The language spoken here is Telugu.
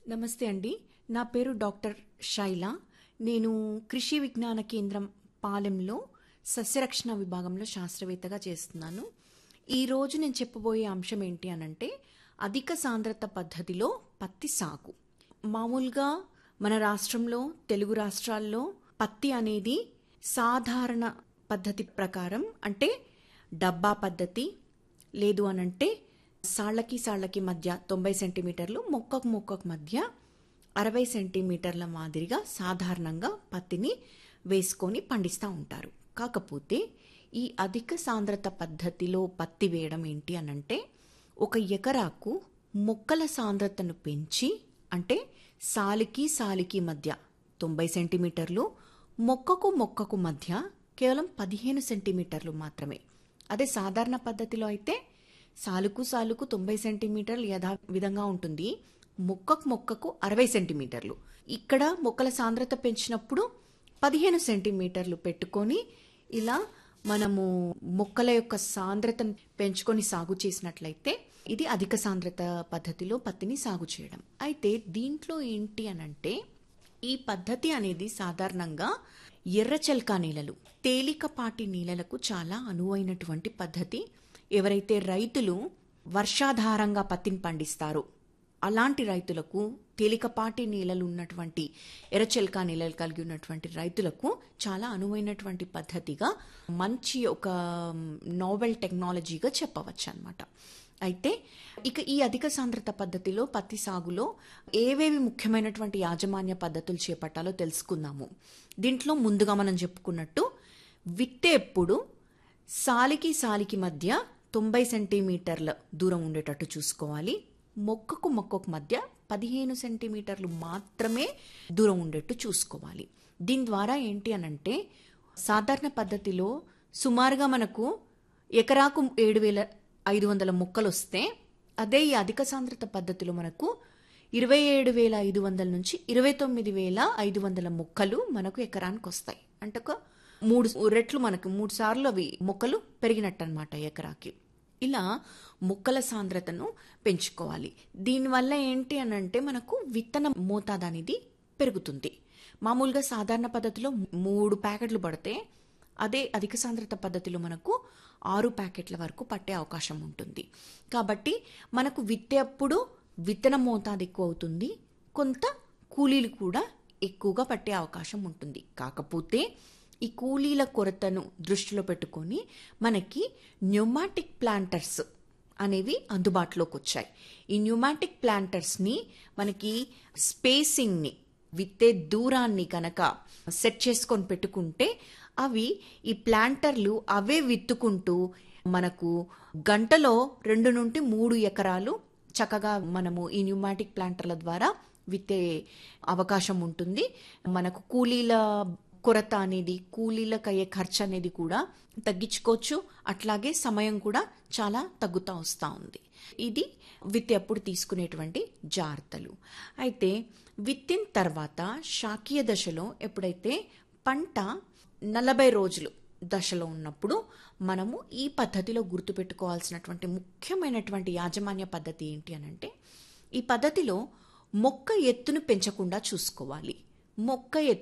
నమస్తే అండి నా పేరు డాక్టర్ శైల నేను కృషి విజ్ఞాన కేంద్రం పాలెంలో సస్యరక్షణ విభాగంలో శాస్త్రవేత్తగా చేస్తున్నాను ఈరోజు నేను చెప్పబోయే అంశం ఏంటి అనంటే అధిక సాంద్రత పద్ధతిలో పత్తి సాగు మామూలుగా మన రాష్ట్రంలో తెలుగు రాష్ట్రాల్లో పత్తి అనేది సాధారణ పద్ధతి ప్రకారం అంటే డబ్బా పద్ధతి లేదు అనంటే సాళ్ళకి సాళ్ళకి మధ్య తొంభై సెంటీమీటర్లు మొక్కకు మొక్కకు మధ్య అరవై సెంటీమీటర్ల మాదిరిగా సాధారణంగా పత్తిని వేసుకొని పండిస్తూ ఉంటారు కాకపోతే ఈ అధిక సాంద్రత పద్ధతిలో పత్తి వేయడం ఏంటి అనంటే ఒక ఎకరాకు మొక్కల సాంద్రతను పెంచి అంటే సాలికి సాలికి మధ్య తొంభై సెంటీమీటర్లు మొక్కకు మొక్కకు మధ్య కేవలం పదిహేను సెంటీమీటర్లు మాత్రమే అదే సాధారణ పద్ధతిలో అయితే సాలుకు సాలుకు తొంభై సెంటీమీటర్లు యథా విధంగా ఉంటుంది మొక్కకు మొక్కకు అరవై సెంటీమీటర్లు ఇక్కడ మొక్కల సాంద్రత పెంచినప్పుడు పదిహేను సెంటీమీటర్లు పెట్టుకొని ఇలా మనము మొక్కల యొక్క సాంద్రతను పెంచుకొని సాగు చేసినట్లయితే ఇది అధిక సాంద్రత పద్ధతిలో పత్తిని సాగు చేయడం అయితే దీంట్లో ఏంటి అనంటే ఈ పద్ధతి అనేది సాధారణంగా ఎర్రచల్కా నేలలు తేలికపాటి నేలలకు చాలా అనువైనటువంటి పద్ధతి ఎవరైతే రైతులు వర్షాధారంగా పత్తిని పండిస్తారో అలాంటి రైతులకు తేలికపాటి నేలలు ఉన్నటువంటి ఎర్రచెల్కా నేలలు కలిగి ఉన్నటువంటి రైతులకు చాలా అనువైనటువంటి పద్ధతిగా మంచి ఒక నోవెల్ టెక్నాలజీగా చెప్పవచ్చు అనమాట అయితే ఇక ఈ అధిక సాంద్రత పద్ధతిలో పత్తి సాగులో ఏవేవి ముఖ్యమైనటువంటి యాజమాన్య పద్ధతులు చేపట్టాలో తెలుసుకుందాము దీంట్లో ముందుగా మనం చెప్పుకున్నట్టు విత్తేప్పుడు సాలికి సాలికి మధ్య తొంభై సెంటీమీటర్ల దూరం ఉండేటట్టు చూసుకోవాలి మొక్కకు మొక్కకు మధ్య పదిహేను సెంటీమీటర్లు మాత్రమే దూరం ఉండేట్టు చూసుకోవాలి దీని ద్వారా ఏంటి అనంటే సాధారణ పద్ధతిలో సుమారుగా మనకు ఎకరాకు ఏడు వేల ఐదు వందల మొక్కలు వస్తే అదే ఈ అధిక సాంద్రత పద్ధతిలో మనకు ఇరవై ఏడు వేల ఐదు వందల నుంచి ఇరవై తొమ్మిది వేల ఐదు వందల మొక్కలు మనకు ఎకరానికి వస్తాయి అంటే ఒక మూడు రెట్లు మనకు మూడు సార్లు అవి మొక్కలు పెరిగినట్టు అనమాట ఎకరాకి ఇలా మొక్కల సాంద్రతను పెంచుకోవాలి దీనివల్ల ఏంటి అని అంటే మనకు విత్తన మోతాదు అనేది పెరుగుతుంది మామూలుగా సాధారణ పద్ధతిలో మూడు ప్యాకెట్లు పడితే అదే అధిక సాంద్రత పద్ధతిలో మనకు ఆరు ప్యాకెట్ల వరకు పట్టే అవకాశం ఉంటుంది కాబట్టి మనకు విత్తేప్పుడు విత్తన మోతాదు ఎక్కువ అవుతుంది కొంత కూలీలు కూడా ఎక్కువగా పట్టే అవకాశం ఉంటుంది కాకపోతే ఈ కూలీల కొరతను దృష్టిలో పెట్టుకొని మనకి న్యూమాటిక్ ప్లాంటర్స్ అనేవి అందుబాటులోకి వచ్చాయి ఈ న్యూమాటిక్ ప్లాంటర్స్ని మనకి స్పేసింగ్ని విత్తే దూరాన్ని కనుక సెట్ చేసుకొని పెట్టుకుంటే అవి ఈ ప్లాంటర్లు అవే విత్తుకుంటూ మనకు గంటలో రెండు నుండి మూడు ఎకరాలు చక్కగా మనము ఈ న్యూమాటిక్ ప్లాంటర్ల ద్వారా విత్తే అవకాశం ఉంటుంది మనకు కూలీల కొరత అనేది కూలీలకు అయ్యే ఖర్చు అనేది కూడా తగ్గించుకోవచ్చు అట్లాగే సమయం కూడా చాలా తగ్గుతూ వస్తూ ఉంది ఇది విత్తి అప్పుడు తీసుకునేటువంటి జాగ్రత్తలు అయితే విత్తిన తర్వాత శాకీయ దశలో ఎప్పుడైతే పంట నలభై రోజులు దశలో ఉన్నప్పుడు మనము ఈ పద్ధతిలో గుర్తుపెట్టుకోవాల్సినటువంటి ముఖ్యమైనటువంటి యాజమాన్య పద్ధతి ఏంటి అనంటే ఈ పద్ధతిలో మొక్క ఎత్తును పెంచకుండా చూసుకోవాలి మొక్క